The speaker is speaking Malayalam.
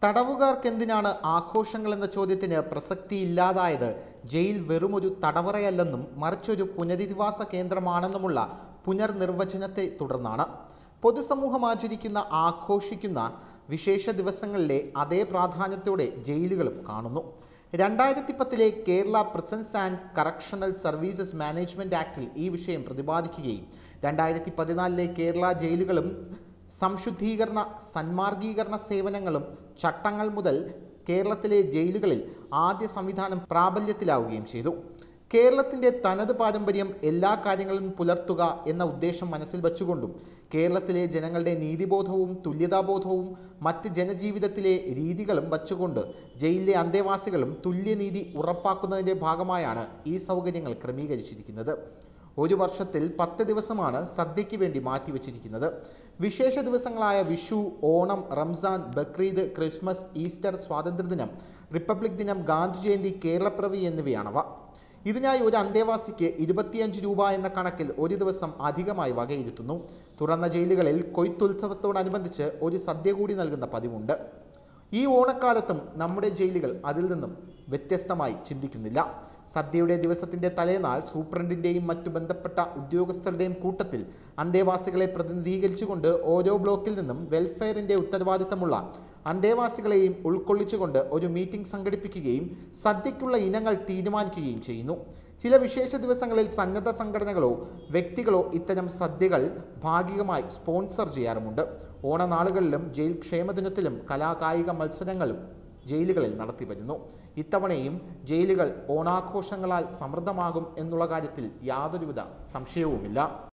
തടവുകാർക്കെന്തിനാണ് ആഘോഷങ്ങൾ എന്ന ചോദ്യത്തിന് പ്രസക്തിയില്ലാതായത് ജയിൽ വെറുമൊരു തടവറയല്ലെന്നും മറിച്ചൊരു പുനരധിവാസ കേന്ദ്രമാണെന്നുമുള്ള പുനർനിർവചനത്തെ തുടർന്നാണ് പൊതുസമൂഹം ആചരിക്കുന്ന ആഘോഷിക്കുന്ന വിശേഷ ദിവസങ്ങളിലെ അതേ പ്രാധാന്യത്തോടെ ജയിലുകളും കാണുന്നു രണ്ടായിരത്തി പത്തിലെ Kerala prisons and correctional services management ആക്ടിൽ ഈ വിഷയം പ്രതിപാദിക്കുകയും രണ്ടായിരത്തി പതിനാലിലെ കേരള ജയിലുകളും സംശുദ്ധീകരണ സന്മാർഗീകരണ സേവനങ്ങളും ചട്ടങ്ങൾ മുതൽ കേരളത്തിലെ ജയിലുകളിൽ ആദ്യ സംവിധാനം പ്രാബല്യത്തിലാവുകയും ചെയ്തു കേരളത്തിൻ്റെ തനത് പാരമ്പര്യം എല്ലാ കാര്യങ്ങളും പുലർത്തുക എന്ന ഉദ്ദേശം മനസ്സിൽ വച്ചുകൊണ്ടും കേരളത്തിലെ ജനങ്ങളുടെ നീതിബോധവും തുല്യതാബോധവും മറ്റ് ജനജീവിതത്തിലെ രീതികളും വച്ചുകൊണ്ട് ജയിലിലെ അന്തേവാസികളും തുല്യനീതി ഉറപ്പാക്കുന്നതിൻ്റെ ഭാഗമായാണ് ഈ സൗകര്യങ്ങൾ ക്രമീകരിച്ചിരിക്കുന്നത് ഒരു വർഷത്തിൽ പത്ത് ദിവസമാണ് സദ്യയ്ക്ക് വേണ്ടി മാറ്റിവെച്ചിരിക്കുന്നത് വിശേഷ ദിവസങ്ങളായ വിഷു ഓണം റംസാൻ ബക്രീദ് ക്രിസ്മസ് ഈസ്റ്റർ സ്വാതന്ത്ര്യദിനം റിപ്പബ്ലിക് ദിനം ഗാന്ധി ജയന്തി കേരളപ്പിറവി എന്നിവയാണവ ഇതിനായി ഒരു അന്തേവാസിക്ക് ഇരുപത്തിയഞ്ച് രൂപ എന്ന കണക്കിൽ ഒരു ദിവസം അധികമായി വകയിരുത്തുന്നു തുറന്ന ജയിലുകളിൽ കൊയ്ത്തുത്സവത്തോടനുബന്ധിച്ച് ഒരു സദ്യ കൂടി നൽകുന്ന പതിവുണ്ട് ഈ ഓണക്കാലത്തും നമ്മുടെ ജയിലുകൾ അതിൽ നിന്നും വ്യത്യസ്തമായി ചിന്തിക്കുന്നില്ല സദ്യയുടെ ദിവസത്തിന്റെ തലേനാൾ സൂപ്രണ്ടിന്റെയും മറ്റു ബന്ധപ്പെട്ട ഉദ്യോഗസ്ഥരുടെയും കൂട്ടത്തിൽ അന്തേവാസികളെ പ്രതിനിധീകരിച്ചുകൊണ്ട് ഓരോ ബ്ലോക്കിൽ നിന്നും വെൽഫെയറിന്റെ ഉത്തരവാദിത്തമുള്ള അന്തേവാസികളെയും ഉൾക്കൊള്ളിച്ചുകൊണ്ട് ഒരു മീറ്റിംഗ് സംഘടിപ്പിക്കുകയും സദ്യയ്ക്കുള്ള ഇനങ്ങൾ തീരുമാനിക്കുകയും ചെയ്യുന്നു ചില വിശേഷ ദിവസങ്ങളിൽ സന്നദ്ധ സംഘടനകളോ വ്യക്തികളോ ഇത്തരം സദ്യകൾ ഭാഗികമായി സ്പോൺസർ ചെയ്യാറുമുണ്ട് ഓണനാളുകളിലും ജയിൽ ക്ഷേമദിനത്തിലും കലാകായിക മത്സരങ്ങളും ജയിലുകളിൽ നടത്തിവരുന്നു ഇത്തവണയും ജയിലുകൾ ഓണാഘോഷങ്ങളാൽ സമൃദ്ധമാകും എന്നുള്ള കാര്യത്തിൽ യാതൊരുവിധ സംശയവുമില്ല